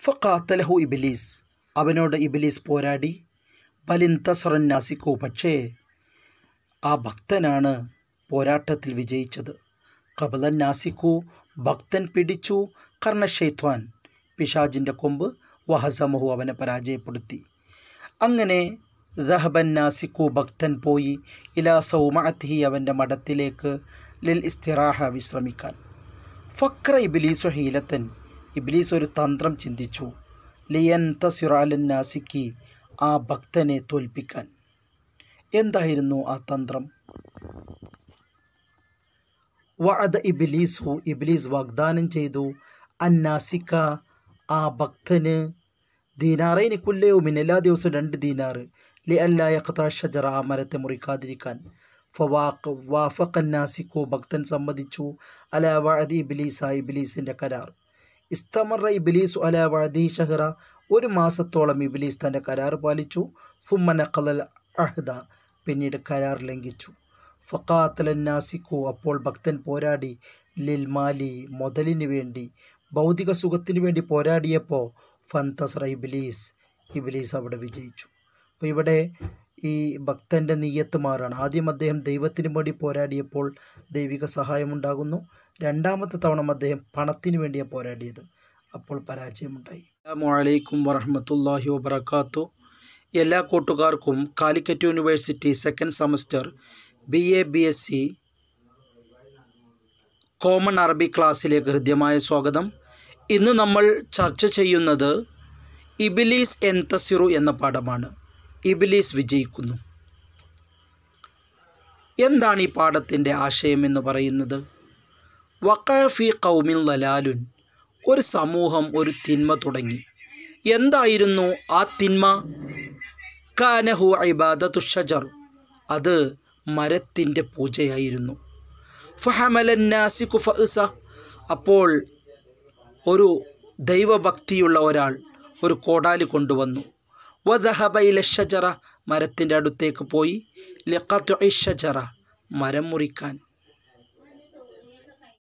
ഫഖാത്തലഹു ഇബിലീസ് അവനോട് ഇബിലീസ് പോരാടി ബലിൻ തസറൻ നാസിക്കു പക്ഷേ ആ ഭക്തനാണ് പോരാട്ടത്തിൽ വിജയിച്ചത് കബലൻ നാസിക്കു ഭക്തൻ പിടിച്ചു കർണഷെയ്ത്വാൻ പിശാജിൻ്റെ കൊമ്പ് വഹസമഹു അവനെ പരാജയപ്പെടുത്തി അങ്ങനെ ദഹബൻ നാസിക്കു ഭക്തൻ പോയി ഇലാ സൗമഅത്തിഹി അവൻ്റെ മഠത്തിലേക്ക് ലിൽ ഇസ്തിറാഹ വിശ്രമിക്കാൻ ഫക്ര ഇബിലീസു ഹീലത്തൻ ഇബിലീസ് ഒരു തന്ത്രം ചിന്തിച്ചു ലിയൻ തസിറാലൻ നാസിക്കി ആ ഭക്തനെ തോൽപ്പിക്കാൻ എന്തായിരുന്നു ആ തന്ത്രം വഅദ ഇബിലീസു ഇബിലീസ് വാഗ്ദാനം ചെയ്തു അന്നാസിക്ക ആ ഭക്തന് ദീനാറൈന് കുല്ലയുമിൻ എല്ലാ ദിവസവും രണ്ട് ദീനാറ് ലി അല്ലായ ഷജറ ആ മരത്തെ മുറിക്കാതിരിക്കാൻ ഫവാഖ് വാഫഖന്നാസിക്കു ഭക്തൻ സമ്മതിച്ചു അല വഅദി ഇബിലീസ ഇബിലീസിൻ്റെ കരാർ ഇസ്തമറ ഇബിലീസു അല വഅദി ഷഹറ ഒരു മാസത്തോളം ഇബിലീസ് തൻ്റെ കരാർ പാലിച്ചു ഫുമ്മന ഖലൽ അഹ്ദ പിന്നീട് കരാർ ലംഘിച്ചു ഫക്കാത്തലന്നാസിക്കു അപ്പോൾ ഭക്തൻ പോരാടി ലിൽ മാലി മുതലിന് വേണ്ടി ഭൗതിക സുഖത്തിന് വേണ്ടി പോരാടിയപ്പോൾ ഫന്തസ്ര ഇബിലീസ് ഇബിലീസ് അവിടെ വിജയിച്ചു അപ്പോൾ ഇവിടെ ഈ ഭക്തൻ്റെ നീയത്ത് മാറാണ് ആദ്യം അദ്ദേഹം ദൈവത്തിന് വേണ്ടി പോരാടിയപ്പോൾ ദൈവിക സഹായമുണ്ടാകുന്നു രണ്ടാമത്തെ തവണ അദ്ദേഹം പണത്തിന് വേണ്ടിയാണ് പോരാടിയത് അപ്പോൾ പരാജയമുണ്ടായി അസ്സാമലൈക്കും വറഹമത്തല്ലാഹി വബർക്കാത്തു എല്ലാ കൂട്ടുകാർക്കും Calicut university second semester B A B S C common Arabic ക്ലാസ്സിലേക്ക് ഹൃദ്യമായ സ്വാഗതം ഇന്ന് നമ്മൾ ചർച്ച ചെയ്യുന്നത് ഇബിലീസ് എൻ തസിറു എന്ന പാഠമാണ് ഇബിലീസ് വിജയിക്കുന്നു എന്താണ് ഈ പാഠത്തിൻ്റെ ആശയം എന്ന് പറയുന്നത് വക്കഫി കൗമിൽ ലലാലുൻ ഒരു സമൂഹം ഒരു തിന്മ തുടങ്ങി എന്തായിരുന്നു ആ തിന്മ കാനഹു ഇബാദത്തു ഷജർ അത് മരത്തിൻ്റെ പൂജയായിരുന്നു ഫഹമലന്നാസിഖു ഫഇസ അപ്പോൾ ഒരു ദൈവഭക്തിയുള്ള ഒരാൾ ഒരു കോടാലി കൊണ്ടുവന്നു വദഹബയിലെ ഷജറ മരത്തിൻ്റെ അടുത്തേക്ക് പോയി ലിഖത്തു ഷജറ മരം മുറിക്കാൻ